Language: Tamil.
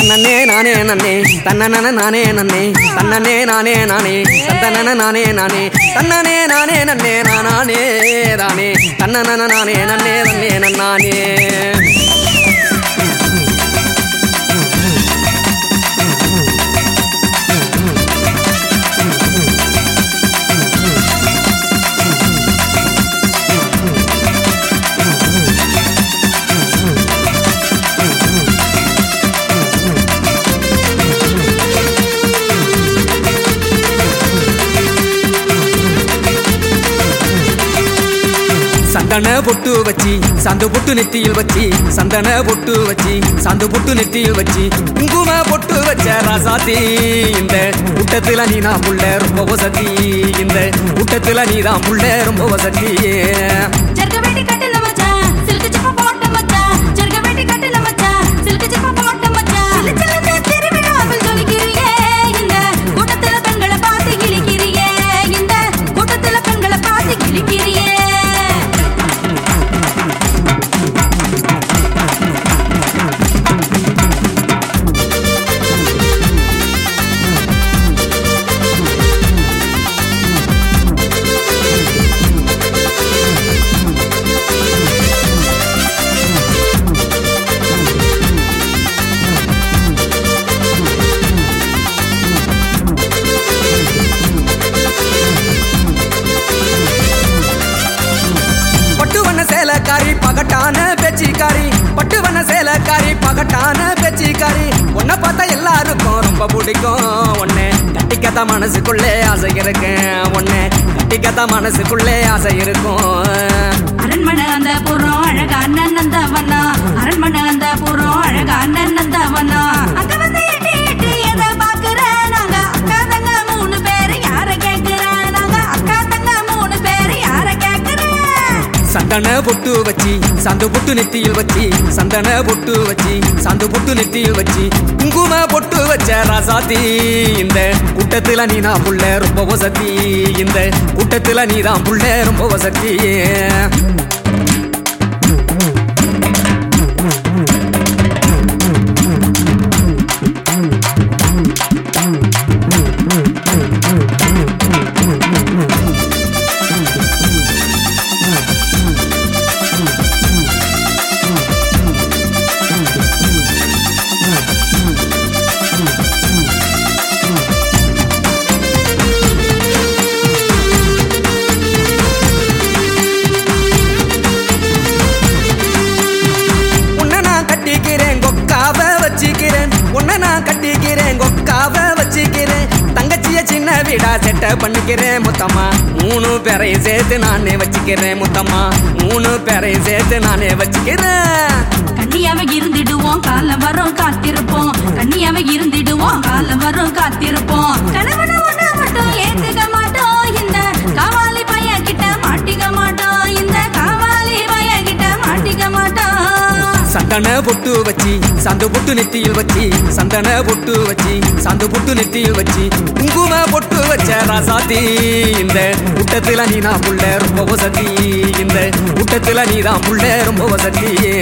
தன்னே நானே நன்னே தன்னன நானே நன்னே தன்னனே நானே நானே தன்னன நானே நானே தன்னனே நானே நன்னே நானே தானே தன்னன நானே நன்னே நன்னே நன்னானே சந்தன பொட்டு வச்சி சந்து பொட்டு நெத்தியில் வச்சி சந்தன பொட்டு வச்சி சந்து பொட்டு நெத்தியில் வச்சி குங்கும பொட்டு வச்ச ராசாத்தி இந்த கூட்டத்துல நீ நான் புள்ள ரொம்ப வசதி இந்த கூட்டத்துல நீ தான் புள்ள ரொம்ப வசதி ஜர்க வேட்டி கட்டின மச்சான் சில்க் சிப்பா போட்ட மச்சான் ஜர்க வேட்டி கட்டின மச்சான் சில்க் சிப்பா போட்ட மச்சான் சிலு சிலுன்னு திருவிழாவில் ஜொலிக்கிறியே இந்த கூட்டத்துல பெண்களை பார்த்து கிழிக்கிறியே இந்த கூட்டத்துல பெண்களை பார்த்து கிழிக்கிறியே பட்டு வண்ண சேலக்காரி பகட்டான பேச்சிக்காரி பட்டு வண்ண சேலக்காரி பகட்டான பேச்சிக்காரி உன்னை பார்த்தா எல்லாருக்கும் ரொம்ப பிடிக்கும் உன்னை கட்டிக்கத்த மனசுக்குள்ளே ஆசை இருக்கு உன்னை கட்டிக்கத்த மனசுக்குள்ளே ஆசை இருக்கும் அரண்மனை அந்த புறம் அழகா அண்ணன் அந்த வண்ணா அரண்மனை அந்த புறம் அழகா அண்ணன் அந்த வண்ணா அங்க வந்து எட்டி எட்டி எதை பாக்குற நாங்க அக்கா தங்க மூணு பேரு யார கேக்குற நாங்க அக்கா தங்க மூணு பேரு யார கேக்குற சந்தன பொட்டு வச்சி சந்து பொட்டு நெத்தியில் வச்சி சந்தன பொட்டு வச்சி சந்து பொட்டு நெத்தியில் வச்சி குங்கும பொட்டு வச்ச ராசாத்தி இந்த கூட்டத்துல நீ நான் புள்ள ரொம்ப வசதி இந்த கூட்டத்துல நீ தான் புள்ள ரொம்ப வசதி உன்னை நான் கட்டிக்கிறேன் கொக்காவ வச்சுக்கிறேன் உன்னை நான் கட்டிக்கிறேன் கொக்காவ வச்சுக்கிறேன் தங்கச்சிய சின்ன வீடா செட்ட பண்ணிக்கிறேன் முத்தம்மா மூணு பேரையும் சேர்த்து நானே வச்சுக்கிறேன் முத்தம்மா மூணு பேரையும் சேர்த்து நானே வச்சுக்கிறேன் கண்ணியாவ இருந்திடுவோம் காலம் வரும் காத்திருப்போம் கண்ணியாவ இருந்திடுவோம் காலம் வரும் காத்திருப்போம் கணவன ஒண்ணு மட்டும் ஏத்துக்க மாட்டோம் இந்த காவாலி பையன் கிட்ட மாட்டிக்க மாட்டோம் இந்த காவாலி பையன் கிட்ட மாட்டிக்க மாட்டோம் சந்தன பொட்டு வச்சி சந்து பொட்டு நெத்தியில் வச்சி சந்தன பொட்டு வச்சி சந்து பொட்டு நெத்தியில் வச்சி குங்கும பொட்டு வச்ச ராசாத்தி இந்த கூட்டத்துல நீ நான் புள்ள ரொம்ப வசதி இந்த கூட்டத்துல நீ தான் புள்ள ரொம்ப வசதி